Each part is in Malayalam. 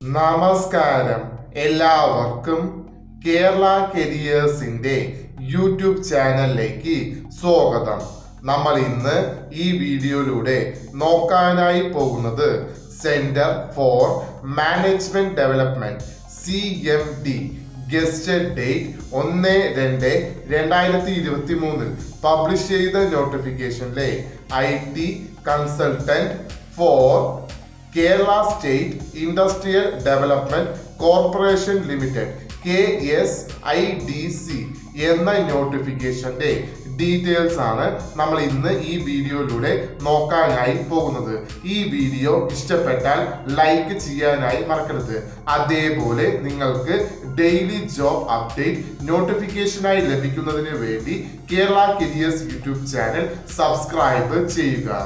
നമസ്കാരം എല്ലാവർക്കും കേരള കരിയേഴ്സിന്റെ യൂട്യൂബ് ചാനലിലേക്ക് സ്വാഗതം നമ്മൾ ഇന്ന് ഈ വീഡിയോയിലൂടെ നോക്കാനായി പോകുന്നത് centre for management development C M D gazetted date ഒന്ന് രണ്ട് രണ്ടായിരത്തി ഇരുപത്തി മൂന്നിൽ പബ്ലിഷ് ചെയ്ത നോട്ടിഫിക്കേഷനിലെ I T consultant for Kerala state industrial development corporation limited K S I D C എന്ന നോട്ടിഫിക്കേഷന്റെ ഡീറ്റെയിൽസ് ആണ് നമ്മൾ ഇന്ന് ഈ വീഡിയോയിലൂടെ നോക്കാനായി പോകുന്നത് ഈ വീഡിയോ ഇഷ്ടപ്പെട്ടാൽ ലൈക്ക് ചെയ്യാനായി മറക്കരുത് അതേപോലെ നിങ്ങൾക്ക് ഡെയിലി ജോബ് അപ്ഡേറ്റ് നോട്ടിഫിക്കേഷനായി ലഭിക്കുന്നതിന് വേണ്ടി Kerala careers YouTube channel subscribe ചെയ്യുക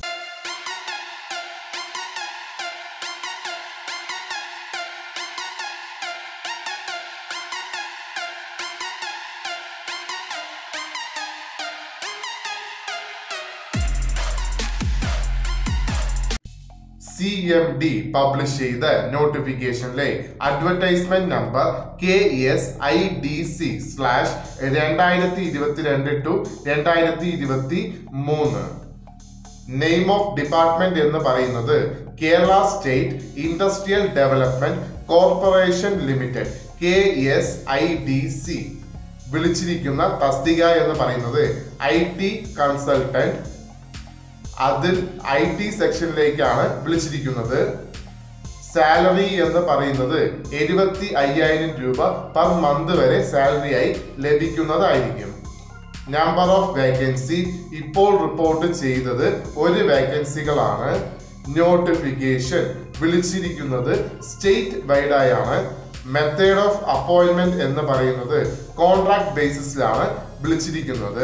സി എം ഡി പബ്ലിഷ് ചെയ്ത നോട്ടിഫിക്കേഷനിലെ advertisement number K S I D C slash രണ്ടായിരത്തി ഇരുപത്തിരണ്ട് ടു രണ്ടായിരത്തി ഇരുപത്തി മൂന്ന് നെയിം ഓഫ് ഡിപ്പാർട്ട്മെന്റ് എന്ന് പറയുന്നത് Kerala state industrial development corporation limited K S I D C വിളിച്ചിരിക്കുന്ന തസ്തിക എന്ന് പറയുന്നത് ഐ ടി കൺസൾട്ടന്റ് അതിൽ ഐ ടി സെക്ഷനിലേക്കാണ് വിളിച്ചിരിക്കുന്നത് സാലറി എന്ന് പറയുന്നത് എഴുപത്തി അയ്യായിരം രൂപ പെർ മന്ത് വരെ സാലറി ആയി ലഭിക്കുന്നതായിരിക്കും നമ്പർ ഓഫ് വേക്കൻസി ഇപ്പോൾ റിപ്പോർട്ട് ചെയ്തത് ഒരു വേക്കൻസികളാണ് നോട്ടിഫിക്കേഷൻ വിളിച്ചിരിക്കുന്നത് സ്റ്റേറ്റ് വൈഡായാണ് മെത്തേഡ് ഓഫ് അപ്പോയിന്റ്മെന്റ് എന്ന് പറയുന്നത് കോൺട്രാക്ട് ബേസിസിലാണ് വിളിച്ചിരിക്കുന്നത്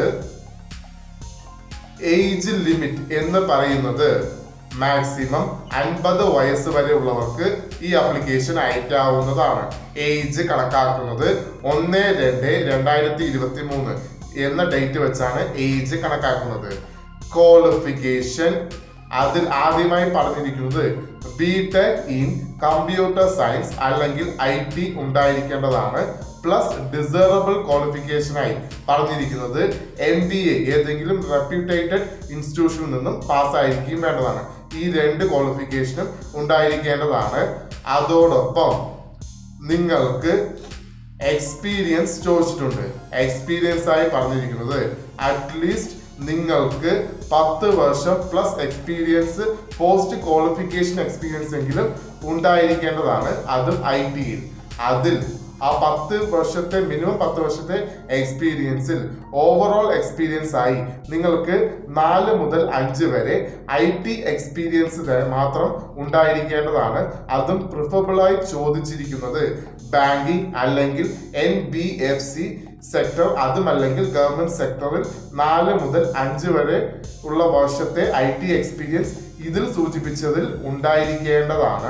ഏജ് ലിമിറ്റ് എന്ന് പറയുന്നത് മാക്സിമം അൻപത് വയസ്സ് വരെ ഉള്ളവർക്ക് ഈ ആപ്ലിക്കേഷൻ അയക്കാവുന്നതാണ് ഏജ് കണക്കാക്കുന്നത് ഒന്ന് രണ്ട് രണ്ടായിരത്തി ഇരുപത്തി മൂന്ന് എന്ന ഡേറ്റ് വെച്ചാണ് ഏജ് കണക്കാക്കുന്നത് ക്വാളിഫിക്കേഷൻ അതിൽ ആദ്യമായി പറഞ്ഞിരിക്കുന്നത് B tech in computer science അല്ലെങ്കിൽ ഐ ടി ഉണ്ടായിരിക്കേണ്ടതാണ് പ്ലസ് ഡിസേറബിൾ ക്വാളിഫിക്കേഷനായി പറഞ്ഞിരിക്കുന്നത് എം ബി എ ഏതെങ്കിലും റെപ്യൂട്ടേറ്റഡ് ഇൻസ്റ്റിറ്റ്യൂഷനിൽ നിന്നും പാസ്സായിരിക്കും വേണ്ടതാണ് ഈ രണ്ട് ക്വാളിഫിക്കേഷനും ഉണ്ടായിരിക്കേണ്ടതാണ് അതോടൊപ്പം നിങ്ങൾക്ക് എക്സ്പീരിയൻസ് ചോദിച്ചിട്ടുണ്ട് എക്സ്പീരിയൻസ് ആയി പറഞ്ഞിരിക്കുന്നത് അറ്റ്ലീസ്റ്റ് നിങ്ങൾക്ക് പത്ത് വർഷം plus experience post qualification experience എങ്കിലും ഉണ്ടായിരിക്കേണ്ടതാണ് അതും ഐ ടിയിൽ അതിൽ ആ പത്ത് വർഷത്തെ മിനിമം പത്ത് വർഷത്തെ എക്സ്പീരിയൻസിൽ ഓവറോൾ എക്സ്പീരിയൻസ് ആയി നിങ്ങൾക്ക് നാല് മുതൽ അഞ്ച് വരെ ഐ ടി എക്സ്പീരിയൻസ് മാത്രം ഉണ്ടായിരിക്കേണ്ടതാണ് അതും പ്രിഫറബിളായി ചോദിച്ചിരിക്കുന്നത് ബാങ്കിങ് അല്ലെങ്കിൽ N B F C sector അതുമല്ലെങ്കിൽ ഗവൺമെന്റ് സെക്ടറിൽ നാല് മുതൽ അഞ്ച് വരെ ഉള്ള വർഷത്തെ ഐ ടി എക്സ്പീരിയൻസ് ഇതിൽ സൂചിപ്പിച്ചതിൽ ഉണ്ടായിരിക്കേണ്ടതാണ്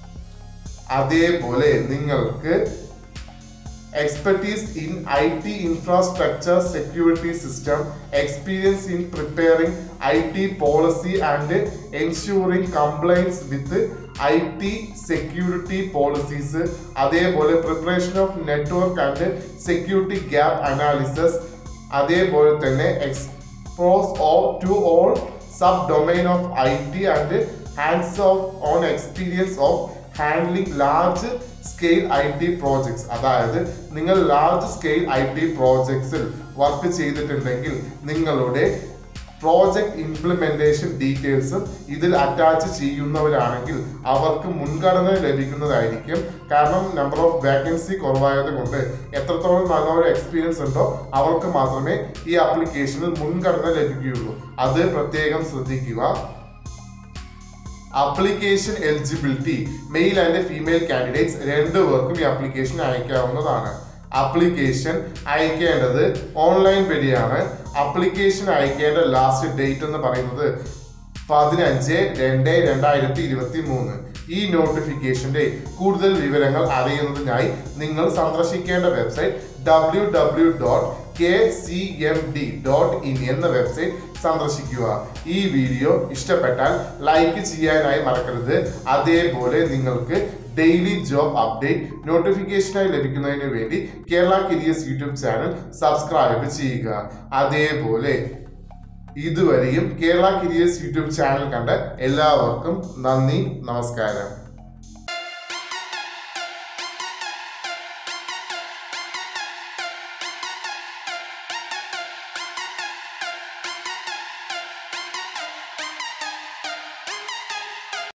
അതേപോലെ നിങ്ങൾക്ക് expertise in IT infrastructure security system, experience in preparing IT policy and ensuring compliance with IT security policies, അതേപോലെ preparation of network and security gap analysis, അതേപോലെ തന്നെ expose all to all subdomain of IT and hands of on experience of handling large scale I T projects അതായത് നിങ്ങൾ ലാർജ് സ്കെയിൽ ഐ ടി പ്രോജക്ട്സിൽ വർക്ക് ചെയ്തിട്ടുണ്ടെങ്കിൽ നിങ്ങളുടെ പ്രോജക്റ്റ് ഇംപ്ലിമെന്റേഷൻ ഡീറ്റെയിൽസും ഇതിൽ അറ്റാച്ച് ചെയ്യുന്നവരാണെങ്കിൽ അവർക്ക് മുൻഗണന ലഭിക്കുന്നതായിരിക്കും കാരണം നമ്പർ ഓഫ് വാക്കൻസി കുറവായത് കൊണ്ട് എത്രത്തോളം നല്ല ഒരു എക്സ്പീരിയൻസ് ഉണ്ടോ അവർക്ക് മാത്രമേ ഈ ആപ്ലിക്കേഷനിൽ മുൻഗണന ലഭിക്കുകയുള്ളൂ അത് പ്രത്യേകം ശ്രദ്ധിക്കുക application eligibility male and female candidates രണ്ടുപേർക്കും ഈ ആപ്ലിക്കേഷൻ അയക്കാവുന്നതാണ് അപ്ലിക്കേഷൻ അയക്കേണ്ടത് ഓൺലൈൻ വഴിയാണ് അപ്ലിക്കേഷൻ അയക്കേണ്ട ലാസ്റ്റ് ഡേറ്റ് എന്ന് പറയുന്നത് പതിനഞ്ച് രണ്ട് രണ്ടായിരത്തി ഇരുപത്തി മൂന്ന് ഈ നോട്ടിഫിക്കേഷന്റെ കൂടുതൽ വിവരങ്ങൾ അറിയുന്നതിനായി നിങ്ങൾ സന്ദർശിക്കേണ്ട website W W dot K C M D dot in എന്ന വെബ്സൈറ്റ് സന്ദർശിക്കുക ഈ വീഡിയോ ഇഷ്ടപ്പെട്ടാൽ ലൈക്ക് ചെയ്യാനായി മറക്കരുത് അതേപോലെ നിങ്ങൾക്ക് ഡെയിലി ജോബ് അപ്ഡേറ്റ് നോട്ടിഫിക്കേഷനായി ലഭിക്കുന്നതിന് വേണ്ടി Kerala careers YouTube channel subscribe ചെയ്യുക അതേപോലെ ഇതുവരെയും കേരള കരിയേഴ്സ് യൂട്യൂബ് ചാനൽ കണ്ട എല്ലാവർക്കും നന്ദി നമസ്കാരം